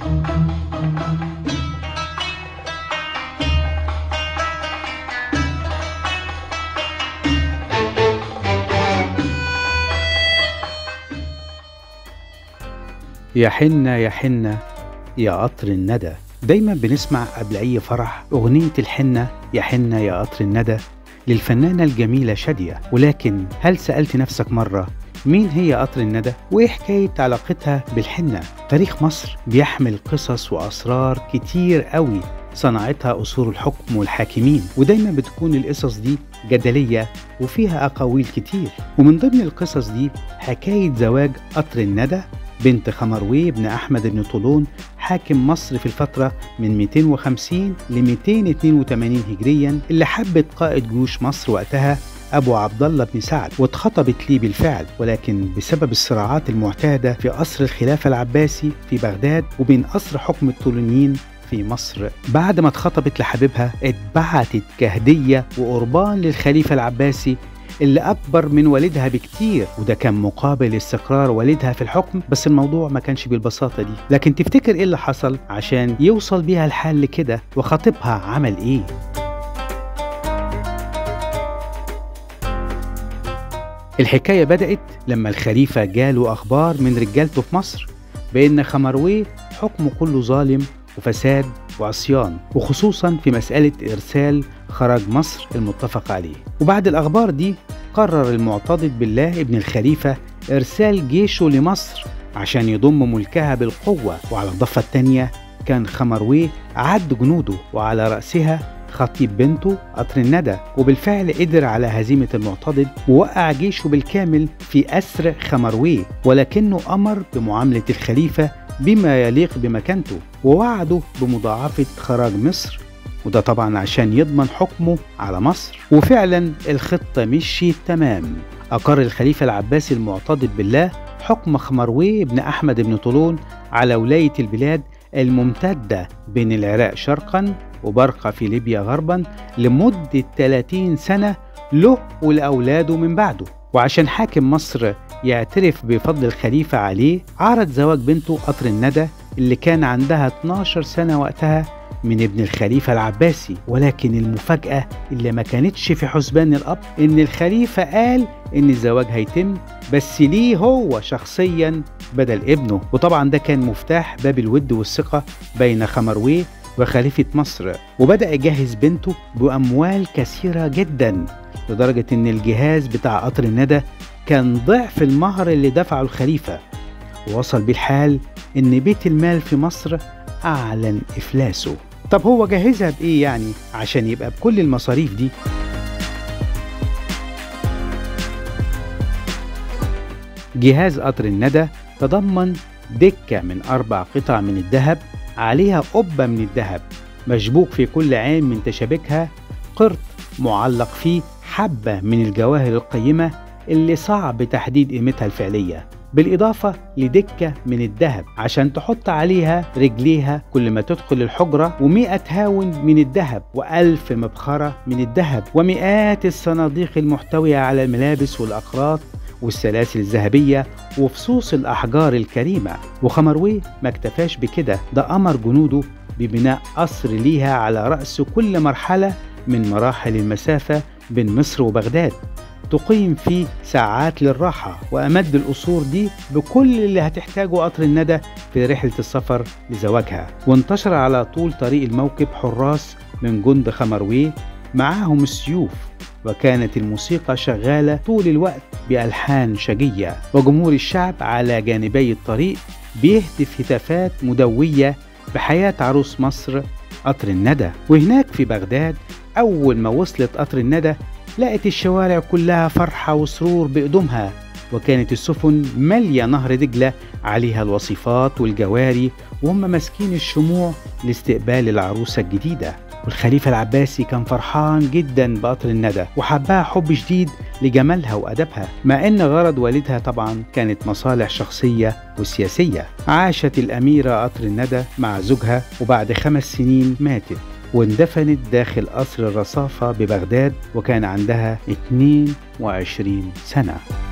يا حنة يا حنة يا قطر الندى دايما بنسمع قبل أي فرح أغنية الحنة يا حنة يا قطر الندى للفنانة الجميلة شادية ولكن هل سألت نفسك مرة مين هي قطر الندى وإيه حكاية علاقتها بالحنة تاريخ مصر بيحمل قصص وأسرار كتير قوي صنعتها أصول الحكم والحاكمين ودايما بتكون القصص دي جدلية وفيها أقاويل كتير ومن ضمن القصص دي حكاية زواج قطر الندى بنت خمروي بن أحمد بن طولون حاكم مصر في الفترة من 250 ل 282 هجريا اللي حبت قائد جيوش مصر وقتها أبو عبد الله بن سعد واتخطبت ليه بالفعل ولكن بسبب الصراعات المعتادة في قصر الخلافة العباسي في بغداد وبين قصر حكم الطولونيين في مصر بعد ما اتخطبت لحبيبها اتبعتت كهدية وقربان للخليفة العباسي اللي أكبر من والدها بكتير وده كان مقابل استقرار والدها في الحكم بس الموضوع ما كانش بالبساطة دي لكن تفتكر إيه اللي حصل عشان يوصل بيها الحال لكده وخطيبها عمل إيه؟ الحكاية بدأت لما الخليفة جاله أخبار من رجالته في مصر بأن خمروي حكمه كله ظالم وفساد وعصيان وخصوصا في مسألة إرسال خراج مصر المتفق عليه وبعد الأخبار دي قرر المعتضد بالله ابن الخليفة إرسال جيشه لمصر عشان يضم ملكها بالقوة وعلى الضفة التانية كان خمروي عد جنوده وعلى رأسها خطيب بنته قطر الندى وبالفعل قدر على هزيمة المعتضد ووقع جيشه بالكامل في أسر خمروي ولكنه أمر بمعاملة الخليفة بما يليق بمكانته ووعده بمضاعفة خراج مصر وده طبعا عشان يضمن حكمه على مصر وفعلا الخطة مشيت تمام أقر الخليفة العباسي المعتضد بالله حكم خمروي بن أحمد بن طولون على ولاية البلاد الممتدة بين العراق شرقا وبرقة في ليبيا غربا لمدة 30 سنة له ولأولاده من بعده وعشان حاكم مصر يعترف بفضل الخليفة عليه عرض زواج بنته قطر الندى اللي كان عندها 12 سنة وقتها من ابن الخليفة العباسي ولكن المفاجأة اللي ما كانتش في حسبان الأب إن الخليفة قال إن الزواج هيتم بس ليه هو شخصيا بدل ابنه وطبعا ده كان مفتاح باب الود والثقة بين خمرويه وخليفة مصر وبدأ يجهز بنته بأموال كثيرة جدا لدرجة إن الجهاز بتاع قطر الندى كان ضعف المهر اللي دفعه الخليفة ووصل بيه الحال إن بيت المال في مصر أعلن إفلاسه طب هو جهزها بإيه يعني عشان يبقى بكل المصاريف دي جهاز قطر الندى تضمن دكة من أربع قطع من الذهب عليها قبة من الذهب مشبوك في كل عين من تشابكها قرط معلق فيه حبة من الجواهر القيمة اللي صعب تحديد قيمتها الفعلية بالإضافة لدكة من الذهب عشان تحط عليها رجليها كل ما تدخل الحجرة ومئة هاون من الذهب وألف مبخرة من الذهب ومئات الصناديق المحتوية على الملابس والأقراط والسلاسل الذهبية وفصوص الأحجار الكريمة وخمروي ما اكتفاش بكده ده أمر جنوده ببناء قصر ليها على رأس كل مرحلة من مراحل المسافة بين مصر وبغداد تقيم فيه ساعات للراحة وأمد القصور دي بكل اللي هتحتاجه قطر الندى في رحلة السفر لزواجها وانتشر على طول طريق الموكب حراس من جند خمرويه معاهم السيوف وكانت الموسيقى شغالة طول الوقت بألحان شجية وجمهور الشعب على جانبي الطريق بيهتف هتافات مدوية بحياة عروس مصر قطر الندى وهناك في بغداد أول ما وصلت قطر الندى لقت الشوارع كلها فرحة وسرور بقدومها وكانت السفن مالية نهر دجلة عليها الوصيفات والجواري وهم ماسكين الشموع لاستقبال العروسة الجديدة والخليفة العباسي كان فرحان جدا بقطر الندى وحبها حب شديد لجمالها وأدبها مع أن غرض والدها طبعا كانت مصالح شخصية وسياسية عاشت الأميرة قطر الندى مع زوجها وبعد خمس سنين ماتت واندفنت داخل قصر الرصافة ببغداد وكان عندها 22 سنة